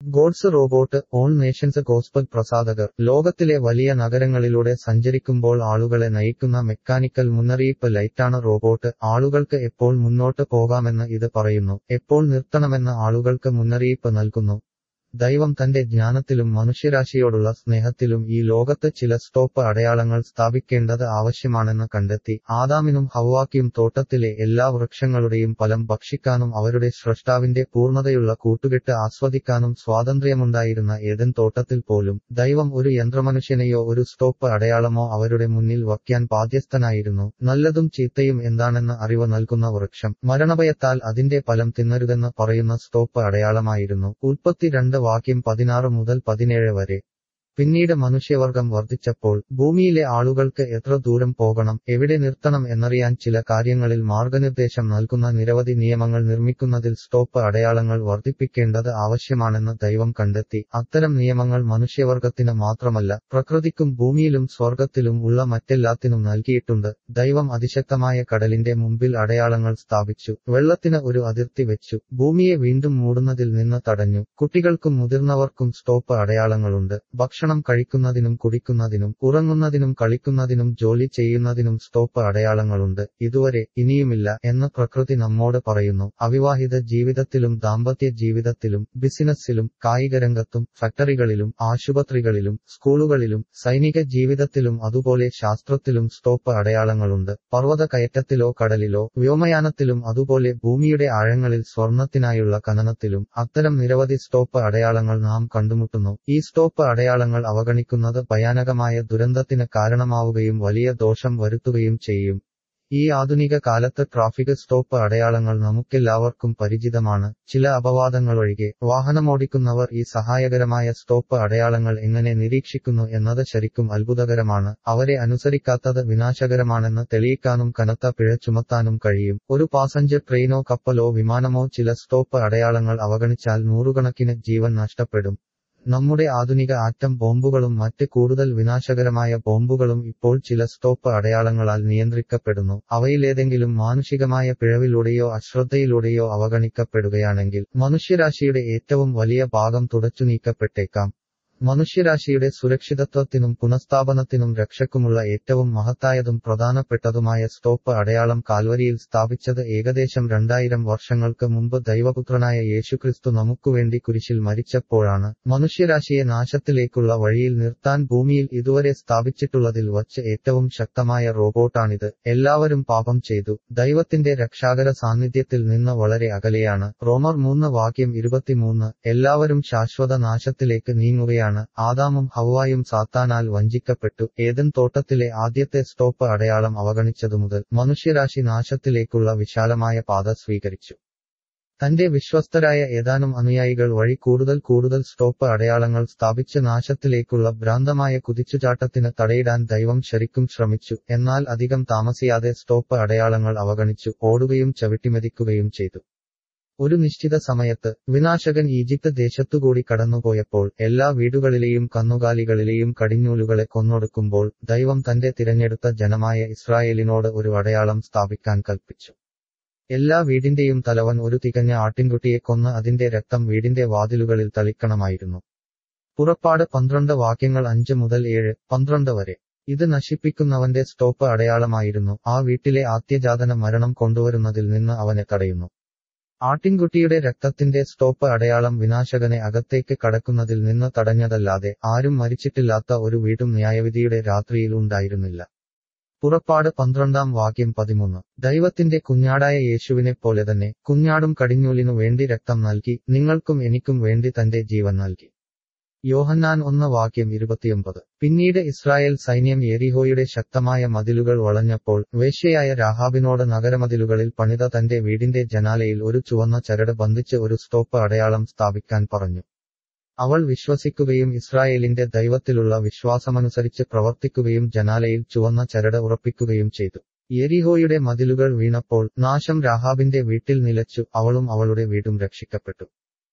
God's robot all nations gospel പ്രസാധകർ ലോകത്തിലെ വലിയ നഗരങ്ങളിലൂടെ സഞ്ചരിക്കുമ്പോൾ ആളുകളെ നയിക്കുന്ന മെക്കാനിക്കൽ മുന്നറിയിപ്പ് ലൈറ്റാണ് റോബോട്ട് ആളുകൾക്ക് എപ്പോൾ മുന്നോട്ട് പോകാമെന്ന് ഇത് പറയുന്നു എപ്പോൾ നിർത്തണമെന്ന് ആളുകൾക്ക് മുന്നറിയിപ്പ് നൽകുന്നു ദൈവം തന്റെ ജ്ഞാനത്തിലും മനുഷ്യരാശിയോടുള്ള സ്നേഹത്തിലും ഈ ലോകത്ത് ചില സ്റ്റോപ്പ് അടയാളങ്ങൾ സ്ഥാപിക്കേണ്ടത് ആവശ്യമാണെന്ന് കണ്ടെത്തി ആദാമിനും ഹവ്വാക്കിയും തോട്ടത്തിലെ എല്ലാ വൃക്ഷങ്ങളുടെയും ഫലം ഭക്ഷിക്കാനും അവരുടെ സ്രഷ്ടാവിന്റെ പൂർണ്ണതയുള്ള കൂട്ടുകെട്ട് ആസ്വദിക്കാനും സ്വാതന്ത്ര്യമുണ്ടായിരുന്ന ഏതൻ തോട്ടത്തിൽ പോലും ദൈവം ഒരു യന്ത്രമനുഷ്യനെയോ ഒരു സ്റ്റോപ്പ് അടയാളമോ അവരുടെ മുന്നിൽ വയ്ക്കാൻ ബാധ്യസ്ഥനായിരുന്നു നല്ലതും ചീത്തയും എന്താണെന്ന് അറിവ് നൽകുന്ന വൃക്ഷം മരണഭയത്താൽ അതിന്റെ ഫലം തിന്നരുതെന്ന് പറയുന്ന സ്റ്റോപ്പ് അടയാളമായിരുന്നു ഉൽപ്പത്തി രണ്ട് വാക്യം പതിനാറ് മുതൽ പതിനേഴ് വരെ പിന്നീട് മനുഷ്യവർഗം വർദ്ധിച്ചപ്പോൾ ഭൂമിയിലെ ആളുകൾക്ക് എത്ര ദൂരം പോകണം എവിടെ നിർത്തണം എന്നറിയാൻ ചില കാര്യങ്ങളിൽ മാർഗനിർദ്ദേശം നൽകുന്ന നിരവധി നിയമങ്ങൾ നിർമ്മിക്കുന്നതിൽ സ്റ്റോപ്പ് അടയാളങ്ങൾ വർദ്ധിപ്പിക്കേണ്ടത് ആവശ്യമാണെന്ന് ദൈവം കണ്ടെത്തി അത്തരം നിയമങ്ങൾ മനുഷ്യവർഗത്തിന് മാത്രമല്ല പ്രകൃതിക്കും ഭൂമിയിലും സ്വർഗത്തിലും ഉള്ള മറ്റെല്ലാത്തിനും നൽകിയിട്ടുണ്ട് ദൈവം അതിശക്തമായ കടലിന്റെ മുമ്പിൽ അടയാളങ്ങൾ സ്ഥാപിച്ചു വെള്ളത്തിന് ഒരു അതിർത്തി വെച്ചു ഭൂമിയെ വീണ്ടും മൂടുന്നതിൽ നിന്ന് തടഞ്ഞു കുട്ടികൾക്കും മുതിർന്നവർക്കും സ്റ്റോപ്പ് അടയാളങ്ങളുണ്ട് ഭക്ഷണം കഴിക്കുന്നതിനും കുടിക്കുന്നതിനും ഉറങ്ങുന്നതിനും കളിക്കുന്നതിനും ജോലി ചെയ്യുന്നതിനും സ്റ്റോപ്പ് അടയാളങ്ങളുണ്ട് ഇതുവരെ ഇനിയുമില്ല എന്ന് പ്രകൃതി നമ്മോട് പറയുന്നു അവിവാഹിത ജീവിതത്തിലും ദാമ്പത്യ ജീവിതത്തിലും ബിസിനസ്സിലും കായികരംഗത്തും ഫാക്ടറികളിലും ആശുപത്രികളിലും സ്കൂളുകളിലും സൈനിക ജീവിതത്തിലും അതുപോലെ ശാസ്ത്രത്തിലും സ്റ്റോപ്പ് അടയാളങ്ങളുണ്ട് പർവ്വത കയറ്റത്തിലോ കടലിലോ വ്യോമയാനത്തിലും അതുപോലെ ഭൂമിയുടെ ആഴങ്ങളിൽ സ്വർണത്തിനായുള്ള ഖനനത്തിലും അത്തരം നിരവധി സ്റ്റോപ്പ് അടയാളങ്ങൾ നാം കണ്ടുമുട്ടുന്നു ഈ സ്റ്റോപ്പ് അടയാളങ്ങൾ അവഗണിക്കുന്നത് ഭയാനകമായ ദുരന്തത്തിന് കാരണമാവുകയും വലിയ ദോഷം വരുത്തുകയും ചെയ്യും ഈ ആധുനിക കാലത്ത് ട്രാഫിക് സ്റ്റോപ്പ് അടയാളങ്ങൾ നമുക്കെല്ലാവർക്കും പരിചിതമാണ് ചില അപവാദങ്ങളൊഴികെ വാഹനമോടിക്കുന്നവർ ഈ സഹായകരമായ സ്റ്റോപ്പ് അടയാളങ്ങൾ എങ്ങനെ നിരീക്ഷിക്കുന്നു എന്നത് ശരിക്കും അത്ഭുതകരമാണ് അവരെ അനുസരിക്കാത്തത് വിനാശകരമാണെന്ന് തെളിയിക്കാനും കനത്ത പിഴ ചുമത്താനും കഴിയും ഒരു പാസഞ്ചർ ട്രെയിനോ കപ്പലോ വിമാനമോ ചില സ്റ്റോപ്പ് അടയാളങ്ങൾ അവഗണിച്ചാൽ നൂറുകണക്കിന് ജീവൻ നഷ്ടപ്പെടും നമ്മുടെ ആധുനിക ആറ്റം ബോംബുകളും മറ്റ് കൂടുതൽ വിനാശകരമായ ബോംബുകളും ഇപ്പോൾ ചില സ്റ്റോപ്പ് അടയാളങ്ങളാൽ നിയന്ത്രിക്കപ്പെടുന്നു അവയിലേതെങ്കിലും മാനുഷികമായ പിഴവിലൂടെയോ അശ്രദ്ധയിലൂടെയോ അവഗണിക്കപ്പെടുകയാണെങ്കിൽ മനുഷ്യരാശിയുടെ ഏറ്റവും വലിയ ഭാഗം തുടച്ചു നീക്കപ്പെട്ടേക്കാം മനുഷ്യരാശിയുടെ സുരക്ഷിതത്വത്തിനും പുനഃസ്ഥാപനത്തിനും രക്ഷക്കുമുള്ള ഏറ്റവും മഹത്തായതും പ്രധാനപ്പെട്ടതുമായ സ്റ്റോപ്പ് അടയാളം കാൽവരിയിൽ സ്ഥാപിച്ചത് ഏകദേശം രണ്ടായിരം വർഷങ്ങൾക്ക് മുമ്പ് ദൈവപുത്രനായ യേശുക്രിസ്തു നമുക്കുവേണ്ടി കുരിശിൽ മരിച്ചപ്പോഴാണ് മനുഷ്യരാശിയെ നാശത്തിലേക്കുള്ള വഴിയിൽ നിർത്താൻ ഭൂമിയിൽ ഇതുവരെ സ്ഥാപിച്ചിട്ടുള്ളതിൽ വച്ച് ഏറ്റവും ശക്തമായ റോബോട്ടാണിത് എല്ലാവരും പാപം ചെയ്തു ദൈവത്തിന്റെ രക്ഷാകര സാന്നിധ്യത്തിൽ നിന്ന് വളരെ അകലെയാണ് റോമർ മൂന്ന് വാക്യം ഇരുപത്തിമൂന്ന് എല്ലാവരും ശാശ്വത നാശത്തിലേക്ക് നീങ്ങുകയാണ് ആദാമും ഹവ്വായും സാത്താനാൽ വഞ്ചിക്കപ്പെട്ടു ഏതൻ തോട്ടത്തിലെ ആദ്യത്തെ സ്റ്റോപ്പ് അടയാളം അവഗണിച്ചതു മുതൽ മനുഷ്യരാശി നാശത്തിലേക്കുള്ള വിശാലമായ പാത സ്വീകരിച്ചു തന്റെ വിശ്വസ്തരായ ഏതാനും അനുയായികൾ വഴി കൂടുതൽ കൂടുതൽ സ്റ്റോപ്പ് അടയാളങ്ങൾ സ്ഥാപിച്ച് നാശത്തിലേക്കുള്ള ഭ്രാന്തമായ കുതിച്ചുചാട്ടത്തിന് തടയിടാൻ ദൈവം ശരിക്കും ശ്രമിച്ചു എന്നാൽ അധികം താമസിയാതെ സ്റ്റോപ്പ് അടയാളങ്ങൾ അവഗണിച്ചു ഓടുകയും ചവിട്ടിമെതിക്കുകയും ചെയ്തു ഒരു നിശ്ചിത സമയത്ത് വിനാശകൻ ഈജിപ്ത് ദേശത്തുകൂടി കടന്നുപോയപ്പോൾ എല്ലാ വീടുകളിലെയും കന്നുകാലികളിലെയും കടിഞ്ഞൂലുകളെ കൊന്നൊടുക്കുമ്പോൾ ദൈവം തന്റെ തിരഞ്ഞെടുത്ത ജനമായ ഇസ്രായേലിനോട് ഒരു അടയാളം സ്ഥാപിക്കാൻ കൽപ്പിച്ചു എല്ലാ വീടിന്റെയും തലവൻ ഒരു തികഞ്ഞ ആട്ടിൻകുട്ടിയെ കൊന്ന് അതിന്റെ രക്തം വീടിന്റെ വാതിലുകളിൽ തളിക്കണമായിരുന്നു പുറപ്പാട് പന്ത്രണ്ട് വാക്യങ്ങൾ അഞ്ച് മുതൽ ഏഴ് പന്ത്രണ്ട് വരെ ഇത് നശിപ്പിക്കുന്നവന്റെ സ്റ്റോപ്പ് അടയാളമായിരുന്നു ആ വീട്ടിലെ ആദ്യജാതന മരണം കൊണ്ടുവരുന്നതിൽ നിന്ന് അവനെ തടയുന്നു ആട്ടിൻകുട്ടിയുടെ രക്തത്തിന്റെ സ്റ്റോപ്പ് അടയാളം വിനാശകനെ അകത്തേക്ക് കടക്കുന്നതിൽ നിന്ന് തടഞ്ഞതല്ലാതെ ആരും മരിച്ചിട്ടില്ലാത്ത ഒരു വീടും ന്യായവിധിയുടെ രാത്രിയിൽ ഉണ്ടായിരുന്നില്ല പുറപ്പാട് പന്ത്രണ്ടാം വാക്യം പതിമൂന്ന് ദൈവത്തിന്റെ കുഞ്ഞാടായ യേശുവിനെ പോലെ തന്നെ കുഞ്ഞാടും കടിഞ്ഞൂലിനു വേണ്ടി രക്തം നൽകി നിങ്ങൾക്കും എനിക്കും വേണ്ടി തന്റെ ജീവൻ നൽകി യോഹന്നാൻ ഒന്ന് വാക്യം ഇരുപത്തിയൊമ്പത് പിന്നീട് ഇസ്രായേൽ സൈന്യം യെരിഹോയുടെ ശക്തമായ മതിലുകൾ വളഞ്ഞപ്പോൾ വേശ്യയായ രാഹാബിനോട് നഗരമതിലുകളിൽ പണിത തന്റെ വീടിന്റെ ജനാലയിൽ ഒരു ചുവന്ന ചരട് ബന്ധിച്ച് ഒരു സ്റ്റോപ്പ് അടയാളം സ്ഥാപിക്കാൻ പറഞ്ഞു അവൾ വിശ്വസിക്കുകയും ഇസ്രായേലിന്റെ ദൈവത്തിലുള്ള വിശ്വാസമനുസരിച്ച് പ്രവർത്തിക്കുകയും ജനാലയിൽ ചുവന്ന ചരട് ഉറപ്പിക്കുകയും ചെയ്തു യെരിഹോയുടെ മതിലുകൾ വീണപ്പോൾ നാശം രാഹാബിന്റെ വീട്ടിൽ നിലച്ചു അവളും അവളുടെ വീടും രക്ഷിക്കപ്പെട്ടു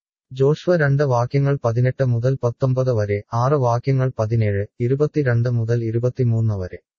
ജോഷ്വ രണ്ട് വാക്യങ്ങൾ പതിനെട്ട് മുതൽ പത്തൊമ്പത് വരെ ആറ് വാക്യങ്ങൾ പതിനേഴ് ഇരുപത്തിരണ്ട് മുതൽ ഇരുപത്തിമൂന്ന് വരെ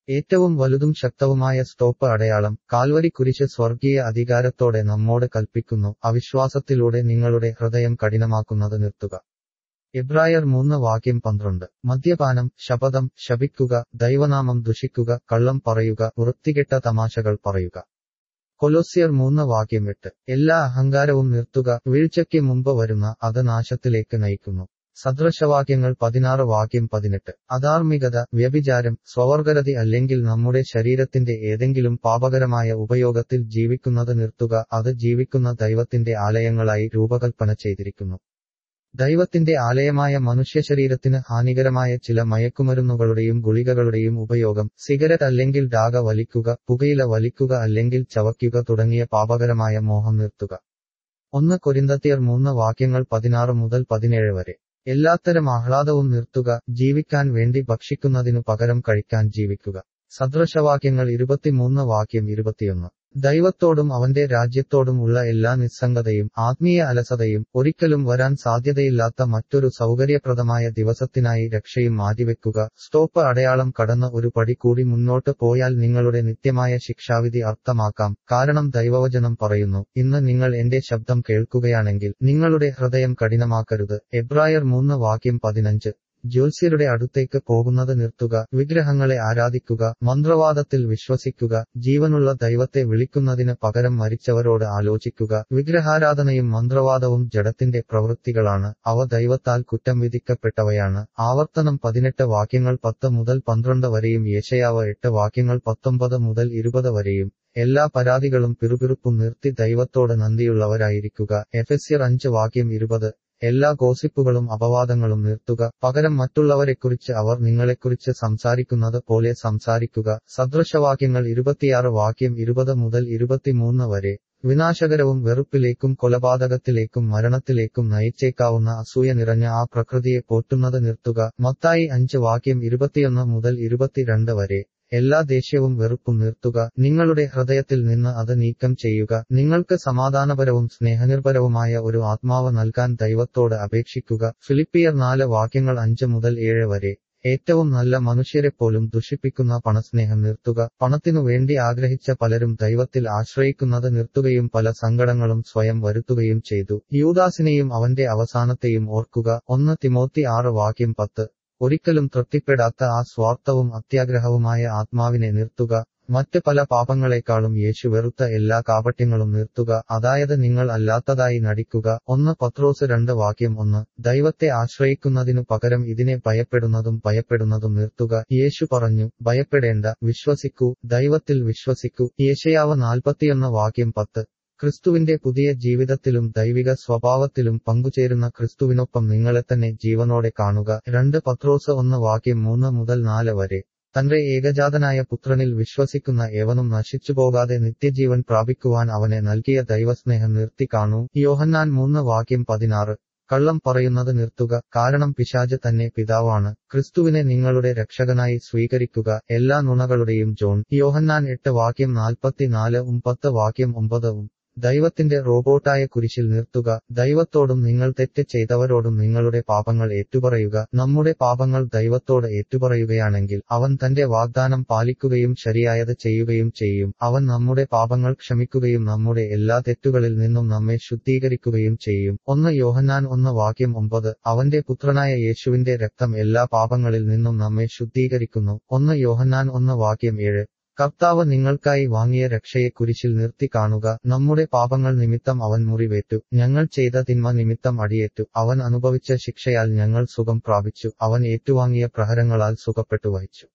ഏറ്റവും വലുതും ശക്തവുമായ സ്റ്റോപ്പ് അടയാളം കാൽവരി കുരിശ് സ്വർഗീയ അധികാരത്തോടെ നമ്മോട് കൽപ്പിക്കുന്നു അവിശ്വാസത്തിലൂടെ നിങ്ങളുടെ ഹൃദയം കഠിനമാക്കുന്നത് നിർത്തുക എബ്രായർ മൂന്ന് വാക്യം പന്ത്രണ്ട് മദ്യപാനം ശപഥം ശപിക്കുക ദൈവനാമം ദുഷിക്കുക കള്ളം പറയുക വൃത്തികെട്ട തമാശകൾ പറയുക കൊലോസ്യർ മൂന്ന് വാക്യം എട്ട് എല്ലാ അഹങ്കാരവും നിർത്തുക വീഴ്ചയ്ക്ക് മുമ്പ് വരുന്ന അത് നാശത്തിലേക്ക് നയിക്കുന്നു സദൃശവാക്യങ്ങൾ പതിനാറ് വാക്യം പതിനെട്ട് അധാർമികത വ്യഭിചാരം സ്വവർഗരതി അല്ലെങ്കിൽ നമ്മുടെ ശരീരത്തിന്റെ ഏതെങ്കിലും പാപകരമായ ഉപയോഗത്തിൽ ജീവിക്കുന്നത് നിർത്തുക അത് ജീവിക്കുന്ന ദൈവത്തിന്റെ ആലയങ്ങളായി രൂപകൽപ്പന ചെയ്തിരിക്കുന്നു ദൈവത്തിന്റെ ആലയമായ മനുഷ്യശരീരത്തിന് ഹാനികരമായ ചില മയക്കുമരുന്നുകളുടെയും ഗുളികകളുടെയും ഉപയോഗം സിഗരറ്റ് അല്ലെങ്കിൽ ഡാഗ വലിക്കുക പുകയില വലിക്കുക അല്ലെങ്കിൽ ചവയ്ക്കുക തുടങ്ങിയ പാപകരമായ മോഹം നിർത്തുക ഒന്ന് കൊരിന്തത്തിയർ മൂന്ന് വാക്യങ്ങൾ പതിനാറ് മുതൽ പതിനേഴ് വരെ എല്ലാത്തരം ആഹ്ലാദവും നിർത്തുക ജീവിക്കാൻ വേണ്ടി ഭക്ഷിക്കുന്നതിനു പകരം കഴിക്കാൻ ജീവിക്കുക സദൃശവാക്യങ്ങൾ ഇരുപത്തിമൂന്ന് വാക്യം ഇരുപത്തിയൊന്ന് ദൈവത്തോടും അവന്റെ രാജ്യത്തോടും ഉള്ള എല്ലാ നിസ്സംഗതയും ആത്മീയ അലസതയും ഒരിക്കലും വരാൻ സാധ്യതയില്ലാത്ത മറ്റൊരു സൗകര്യപ്രദമായ ദിവസത്തിനായി രക്ഷയും മാറ്റിവെക്കുക സ്റ്റോപ്പ് അടയാളം കടന്ന് ഒരു പടി കൂടി മുന്നോട്ട് പോയാൽ നിങ്ങളുടെ നിത്യമായ ശിക്ഷാവിധി അർത്ഥമാക്കാം കാരണം ദൈവവചനം പറയുന്നു ഇന്ന് നിങ്ങൾ എന്റെ ശബ്ദം കേൾക്കുകയാണെങ്കിൽ നിങ്ങളുടെ ഹൃദയം കഠിനമാക്കരുത് എബ്രായർ മൂന്ന് വാക്യം പതിനഞ്ച് ജ്യോത്സ്യരുടെ അടുത്തേക്ക് പോകുന്നത് നിർത്തുക വിഗ്രഹങ്ങളെ ആരാധിക്കുക മന്ത്രവാദത്തിൽ വിശ്വസിക്കുക ജീവനുള്ള ദൈവത്തെ വിളിക്കുന്നതിന് പകരം മരിച്ചവരോട് ആലോചിക്കുക വിഗ്രഹാരാധനയും മന്ത്രവാദവും ജഡത്തിന്റെ പ്രവൃത്തികളാണ് അവ ദൈവത്താൽ കുറ്റം വിധിക്കപ്പെട്ടവയാണ് ആവർത്തനം പതിനെട്ട് വാക്യങ്ങൾ പത്ത് മുതൽ പന്ത്രണ്ട് വരെയും യേശയാവ് എട്ട് വാക്യങ്ങൾ പത്തൊമ്പത് മുതൽ ഇരുപത് വരെയും എല്ലാ പരാതികളും പിറുപിറുപ്പും നിർത്തി ദൈവത്തോട് നന്ദിയുള്ളവരായിരിക്കുക എഫെസ്യർ അഞ്ച് വാക്യം ഇരുപത് എല്ലാ ഗോസിപ്പുകളും അപവാദങ്ങളും നിർത്തുക പകരം മറ്റുള്ളവരെക്കുറിച്ച് അവർ നിങ്ങളെക്കുറിച്ച് സംസാരിക്കുന്നത് പോലെ സംസാരിക്കുക സദൃശവാക്യങ്ങൾ ഇരുപത്തിയാറ് വാക്യം ഇരുപത് മുതൽ ഇരുപത്തിമൂന്ന് വരെ വിനാശകരവും വെറുപ്പിലേക്കും കൊലപാതകത്തിലേക്കും മരണത്തിലേക്കും നയിച്ചേക്കാവുന്ന അസൂയ നിറഞ്ഞ ആ പ്രകൃതിയെ പോറ്റുന്നത് നിർത്തുക മത്തായി അഞ്ച് വാക്യം ഇരുപത്തിയൊന്ന് മുതൽ ഇരുപത്തിരണ്ട് വരെ എല്ലാ ദേഷ്യവും വെറുപ്പും നിർത്തുക നിങ്ങളുടെ ഹൃദയത്തിൽ നിന്ന് അത് നീക്കം ചെയ്യുക നിങ്ങൾക്ക് സമാധാനപരവും സ്നേഹനിർഭരവുമായ ഒരു ആത്മാവ് നൽകാൻ ദൈവത്തോട് അപേക്ഷിക്കുക ഫിലിപ്പിയർ നാല് വാക്യങ്ങൾ അഞ്ച് മുതൽ ഏഴ് വരെ ഏറ്റവും നല്ല മനുഷ്യരെപ്പോലും ദുഷിപ്പിക്കുന്ന പണസ്നേഹം നിർത്തുക പണത്തിനു വേണ്ടി ആഗ്രഹിച്ച പലരും ദൈവത്തിൽ ആശ്രയിക്കുന്നത് നിർത്തുകയും പല സങ്കടങ്ങളും സ്വയം വരുത്തുകയും ചെയ്തു യൂദാസിനെയും അവന്റെ അവസാനത്തെയും ഓർക്കുക ഒന്ന് തിമോത്തി ആറ് വാക്യം പത്ത് ഒരിക്കലും തൃപ്തിപ്പെടാത്ത ആ സ്വാർത്ഥവും അത്യാഗ്രഹവുമായ ആത്മാവിനെ നിർത്തുക മറ്റ് പല പാപങ്ങളെക്കാളും യേശു വെറുത്ത എല്ലാ കാപട്യങ്ങളും നിർത്തുക അതായത് നിങ്ങൾ അല്ലാത്തതായി നടിക്കുക ഒന്ന് പത്രോസ് രണ്ട് വാക്യം ഒന്ന് ദൈവത്തെ ആശ്രയിക്കുന്നതിനു പകരം ഇതിനെ ഭയപ്പെടുന്നതും ഭയപ്പെടുന്നതും നിർത്തുക യേശു പറഞ്ഞു ഭയപ്പെടേണ്ട വിശ്വസിക്കൂ ദൈവത്തിൽ വിശ്വസിക്കൂ യേശയാവ് നാൽപ്പത്തിയൊന്ന് വാക്യം പത്ത് ക്രിസ്തുവിന്റെ പുതിയ ജീവിതത്തിലും ദൈവിക സ്വഭാവത്തിലും പങ്കുചേരുന്ന ക്രിസ്തുവിനൊപ്പം നിങ്ങളെ തന്നെ ജീവനോടെ കാണുക രണ്ട് പത്രോസ് ഒന്ന് വാക്യം മൂന്ന് മുതൽ നാല് വരെ തന്റെ ഏകജാതനായ പുത്രനിൽ വിശ്വസിക്കുന്ന ഏവനും നശിച്ചുപോകാതെ നിത്യജീവൻ പ്രാപിക്കുവാൻ അവനെ നൽകിയ ദൈവസ്നേഹം നിർത്തി കാണൂ യോഹന്നാൻ മൂന്ന് വാക്യം പതിനാറ് കള്ളം പറയുന്നത് നിർത്തുക കാരണം പിശാജ് തന്നെ പിതാവാണ് ക്രിസ്തുവിനെ നിങ്ങളുടെ രക്ഷകനായി സ്വീകരിക്കുക എല്ലാ നുണകളുടെയും ജോൺ യോഹന്നാൻ എട്ട് വാക്യം നാൽപ്പത്തിനാല് ഉം പത്ത് വാക്യം ഒമ്പത് ഉം ദൈവത്തിന്റെ റോബോട്ടായ കുരിശിൽ നിർത്തുക ദൈവത്തോടും നിങ്ങൾ തെറ്റ് ചെയ്തവരോടും നിങ്ങളുടെ പാപങ്ങൾ ഏറ്റുപറയുക നമ്മുടെ പാപങ്ങൾ ദൈവത്തോട് ഏറ്റുപറയുകയാണെങ്കിൽ അവൻ തന്റെ വാഗ്ദാനം പാലിക്കുകയും ശരിയായത് ചെയ്യുകയും ചെയ്യും അവൻ നമ്മുടെ പാപങ്ങൾ ക്ഷമിക്കുകയും നമ്മുടെ എല്ലാ തെറ്റുകളിൽ നിന്നും നമ്മെ ശുദ്ധീകരിക്കുകയും ചെയ്യും ഒന്ന് യോഹന്നാൻ ഒന്ന് വാക്യം ഒമ്പത് അവന്റെ പുത്രനായ യേശുവിന്റെ രക്തം എല്ലാ പാപങ്ങളിൽ നിന്നും നമ്മെ ശുദ്ധീകരിക്കുന്നു ഒന്ന് യോഹന്നാൻ ഒന്ന് വാക്യം ഏഴ് കർത്താവ് നിങ്ങൾക്കായി വാങ്ങിയ രക്ഷയെ കുരിശിൽ നിർത്തി കാണുക നമ്മുടെ പാപങ്ങൾ നിമിത്തം അവൻ മുറിവേറ്റു ഞങ്ങൾ ചെയ്ത തിന്മ നിമിത്തം അടിയേറ്റു അവൻ അനുഭവിച്ച ശിക്ഷയാൽ ഞങ്ങൾ സുഖം പ്രാപിച്ചു അവൻ ഏറ്റുവാങ്ങിയ പ്രഹരങ്ങളാൽ സുഖപ്പെട്ടു വഹിച്ചു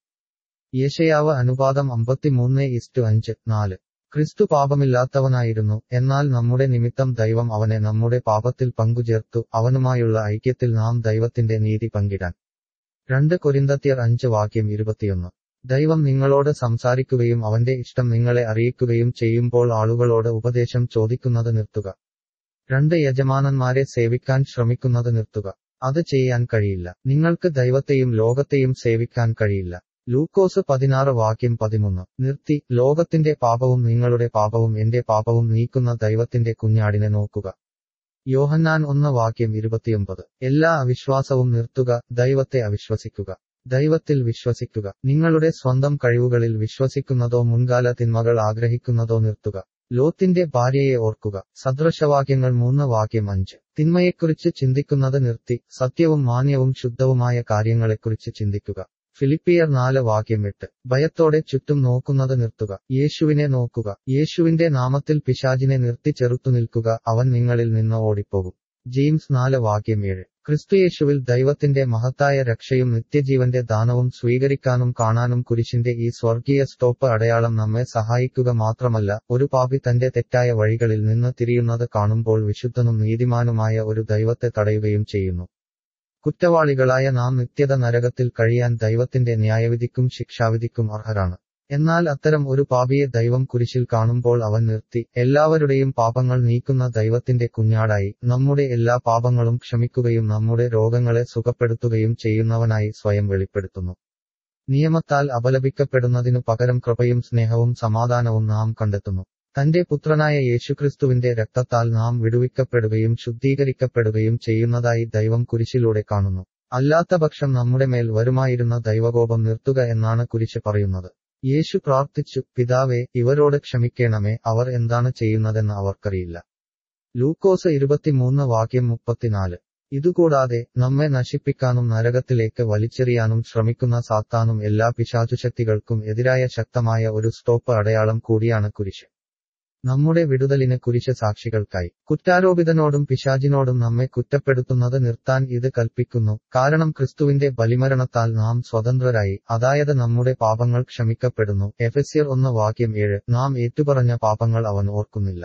യേശയാവ് അനുപാതം അമ്പത്തിമൂന്ന് ഇസ്റ്റു അഞ്ച് നാല് ക്രിസ്തു പാപമില്ലാത്തവനായിരുന്നു എന്നാൽ നമ്മുടെ നിമിത്തം ദൈവം അവനെ നമ്മുടെ പാപത്തിൽ പങ്കുചേർത്തു അവനുമായുള്ള ഐക്യത്തിൽ നാം ദൈവത്തിന്റെ നീതി പങ്കിടാൻ രണ്ട് കൊരിന്തത്യർ അഞ്ച് വാക്യം ഇരുപത്തിയൊന്ന് ദൈവം നിങ്ങളോട് സംസാരിക്കുകയും അവന്റെ ഇഷ്ടം നിങ്ങളെ അറിയിക്കുകയും ചെയ്യുമ്പോൾ ആളുകളോട് ഉപദേശം ചോദിക്കുന്നത് നിർത്തുക രണ്ട് യജമാനന്മാരെ സേവിക്കാൻ ശ്രമിക്കുന്നത് നിർത്തുക അത് ചെയ്യാൻ കഴിയില്ല നിങ്ങൾക്ക് ദൈവത്തെയും ലോകത്തെയും സേവിക്കാൻ കഴിയില്ല ലൂക്കോസ് പതിനാറ് വാക്യം പതിമൂന്ന് നിർത്തി ലോകത്തിന്റെ പാപവും നിങ്ങളുടെ പാപവും എന്റെ പാപവും നീക്കുന്ന ദൈവത്തിന്റെ കുഞ്ഞാടിനെ നോക്കുക യോഹന്നാൻ ഒന്ന് വാക്യം ഇരുപത്തിയൊമ്പത് എല്ലാ അവിശ്വാസവും നിർത്തുക ദൈവത്തെ അവിശ്വസിക്കുക ദൈവത്തിൽ വിശ്വസിക്കുക നിങ്ങളുടെ സ്വന്തം കഴിവുകളിൽ വിശ്വസിക്കുന്നതോ മുൻകാല തിന്മകൾ ആഗ്രഹിക്കുന്നതോ നിർത്തുക ലോത്തിന്റെ ഭാര്യയെ ഓർക്കുക സദൃശവാക്യങ്ങൾ മൂന്ന് വാക്യം അഞ്ച് തിന്മയെക്കുറിച്ച് ചിന്തിക്കുന്നത് നിർത്തി സത്യവും മാന്യവും ശുദ്ധവുമായ കാര്യങ്ങളെക്കുറിച്ച് ചിന്തിക്കുക ഫിലിപ്പിയർ നാല് വാക്യം എട്ട് ഭയത്തോടെ ചുറ്റും നോക്കുന്നത് നിർത്തുക യേശുവിനെ നോക്കുക യേശുവിന്റെ നാമത്തിൽ പിശാചിനെ നിർത്തി ചെറുത്തുനിൽക്കുക അവൻ നിങ്ങളിൽ നിന്ന് ഓടിപ്പോകും ജെയിംസ് നാല് വാക്യം ഏഴ് ക്രിസ്തുയേശുവിൽ ദൈവത്തിന്റെ മഹത്തായ രക്ഷയും നിത്യജീവന്റെ ദാനവും സ്വീകരിക്കാനും കാണാനും കുരിശിന്റെ ഈ സ്വർഗീയ സ്റ്റോപ്പ് അടയാളം നമ്മെ സഹായിക്കുക മാത്രമല്ല ഒരു പാപി തന്റെ തെറ്റായ വഴികളിൽ നിന്ന് തിരിയുന്നത് കാണുമ്പോൾ വിശുദ്ധനും നീതിമാനുമായ ഒരു ദൈവത്തെ തടയുകയും ചെയ്യുന്നു കുറ്റവാളികളായ നാം നിത്യത നരകത്തിൽ കഴിയാൻ ദൈവത്തിന്റെ ന്യായവിധിക്കും ശിക്ഷാവിധിക്കും അർഹരാണ് എന്നാൽ അത്തരം ഒരു പാപിയെ ദൈവം കുരിശിൽ കാണുമ്പോൾ അവൻ നിർത്തി എല്ലാവരുടെയും പാപങ്ങൾ നീക്കുന്ന ദൈവത്തിന്റെ കുഞ്ഞാടായി നമ്മുടെ എല്ലാ പാപങ്ങളും ക്ഷമിക്കുകയും നമ്മുടെ രോഗങ്ങളെ സുഖപ്പെടുത്തുകയും ചെയ്യുന്നവനായി സ്വയം വെളിപ്പെടുത്തുന്നു നിയമത്താൽ അപലപിക്കപ്പെടുന്നതിനു പകരം കൃപയും സ്നേഹവും സമാധാനവും നാം കണ്ടെത്തുന്നു തന്റെ പുത്രനായ യേശുക്രിസ്തുവിന്റെ രക്തത്താൽ നാം വിടുവിക്കപ്പെടുകയും ശുദ്ധീകരിക്കപ്പെടുകയും ചെയ്യുന്നതായി ദൈവം കുരിശിലൂടെ കാണുന്നു അല്ലാത്തപക്ഷം നമ്മുടെ മേൽ വരുമായിരുന്ന ദൈവകോപം നിർത്തുക എന്നാണ് കുരിശ് പറയുന്നത് യേശു പ്രാർത്ഥിച്ചു പിതാവേ ഇവരോട് ക്ഷമിക്കണമേ അവർ എന്താണ് ചെയ്യുന്നതെന്ന് അവർക്കറിയില്ല ലൂക്കോസ് ഇരുപത്തിമൂന്ന് വാക്യം മുപ്പത്തിനാല് ഇതുകൂടാതെ നമ്മെ നശിപ്പിക്കാനും നരകത്തിലേക്ക് വലിച്ചെറിയാനും ശ്രമിക്കുന്ന സാത്താനും എല്ലാ പിശാചുശക്തികൾക്കും എതിരായ ശക്തമായ ഒരു സ്റ്റോപ്പ് അടയാളം കൂടിയാണ് കുരിശ് നമ്മുടെ വിടുതലിന് കുരിശ് സാക്ഷികൾക്കായി കുറ്റാരോപിതനോടും പിശാചിനോടും നമ്മെ കുറ്റപ്പെടുത്തുന്നത് നിർത്താൻ ഇത് കൽപ്പിക്കുന്നു കാരണം ക്രിസ്തുവിന്റെ ബലിമരണത്താൽ നാം സ്വതന്ത്രരായി അതായത് നമ്മുടെ പാപങ്ങൾ ക്ഷമിക്കപ്പെടുന്നു എഫെസ്യർ ഒന്ന് വാക്യം ഏഴ് നാം ഏറ്റുപറഞ്ഞ പാപങ്ങൾ അവൻ ഓർക്കുന്നില്ല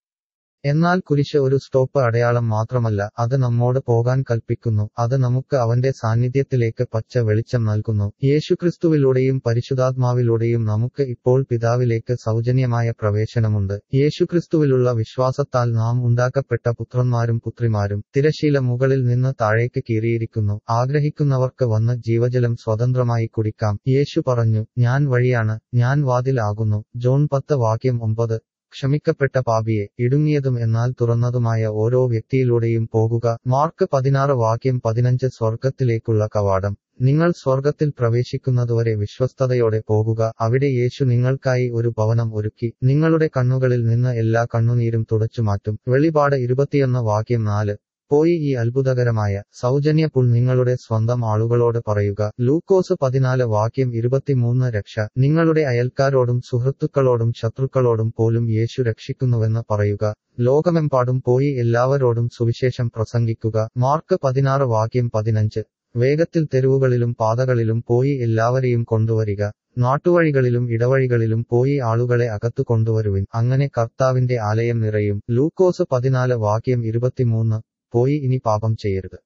എന്നാൽ കുരിശ് ഒരു സ്റ്റോപ്പ് അടയാളം മാത്രമല്ല അത് നമ്മോട് പോകാൻ കൽപ്പിക്കുന്നു അത് നമുക്ക് അവന്റെ സാന്നിധ്യത്തിലേക്ക് പച്ച വെളിച്ചം നൽകുന്നു യേശുക്രിസ്തുവിലൂടെയും പരിശുദ്ധാത്മാവിലൂടെയും നമുക്ക് ഇപ്പോൾ പിതാവിലേക്ക് സൗജന്യമായ പ്രവേശനമുണ്ട് യേശുക്രിസ്തുവിലുള്ള വിശ്വാസത്താൽ നാം ഉണ്ടാക്കപ്പെട്ട പുത്രന്മാരും പുത്രിമാരും തിരശീല മുകളിൽ നിന്ന് താഴേക്ക് കീറിയിരിക്കുന്നു ആഗ്രഹിക്കുന്നവർക്ക് വന്ന് ജീവജലം സ്വതന്ത്രമായി കുടിക്കാം യേശു പറഞ്ഞു ഞാൻ വഴിയാണ് ഞാൻ വാതിലാകുന്നു ജോൺ പത്ത് വാക്യം ഒമ്പത് ക്ഷമിക്കപ്പെട്ട പാപിയെ ഇടുങ്ങിയതും എന്നാൽ തുറന്നതുമായ ഓരോ വ്യക്തിയിലൂടെയും പോകുക മാർക്ക് പതിനാറ് വാക്യം പതിനഞ്ച് സ്വർഗത്തിലേക്കുള്ള കവാടം നിങ്ങൾ സ്വർഗത്തിൽ പ്രവേശിക്കുന്നതുവരെ വിശ്വസ്തതയോടെ പോകുക അവിടെ യേശു നിങ്ങൾക്കായി ഒരു ഭവനം ഒരുക്കി നിങ്ങളുടെ കണ്ണുകളിൽ നിന്ന് എല്ലാ കണ്ണുനീരും തുടച്ചുമാറ്റും വെളിപാട് ഇരുപത്തിയൊന്ന് വാക്യം നാല് പോയി ഈ അത്ഭുതകരമായ സൗജന്യ പുൾ നിങ്ങളുടെ സ്വന്തം ആളുകളോട് പറയുക ലൂക്കോസ് പതിനാല് വാക്യം ഇരുപത്തിമൂന്ന് രക്ഷ നിങ്ങളുടെ അയൽക്കാരോടും സുഹൃത്തുക്കളോടും ശത്രുക്കളോടും പോലും യേശു രക്ഷിക്കുന്നുവെന്ന് പറയുക ലോകമെമ്പാടും പോയി എല്ലാവരോടും സുവിശേഷം പ്രസംഗിക്കുക മാർക്ക് പതിനാറ് വാക്യം പതിനഞ്ച് വേഗത്തിൽ തെരുവുകളിലും പാതകളിലും പോയി എല്ലാവരെയും കൊണ്ടുവരിക നാട്ടുവഴികളിലും ഇടവഴികളിലും പോയി ആളുകളെ അകത്തു കൊണ്ടുവരുവിൻ അങ്ങനെ കർത്താവിന്റെ ആലയം നിറയും ലൂക്കോസ് പതിനാല് വാക്യം ഇരുപത്തിമൂന്ന് പോയി ഇനി പാപം ചെയ്യരുത്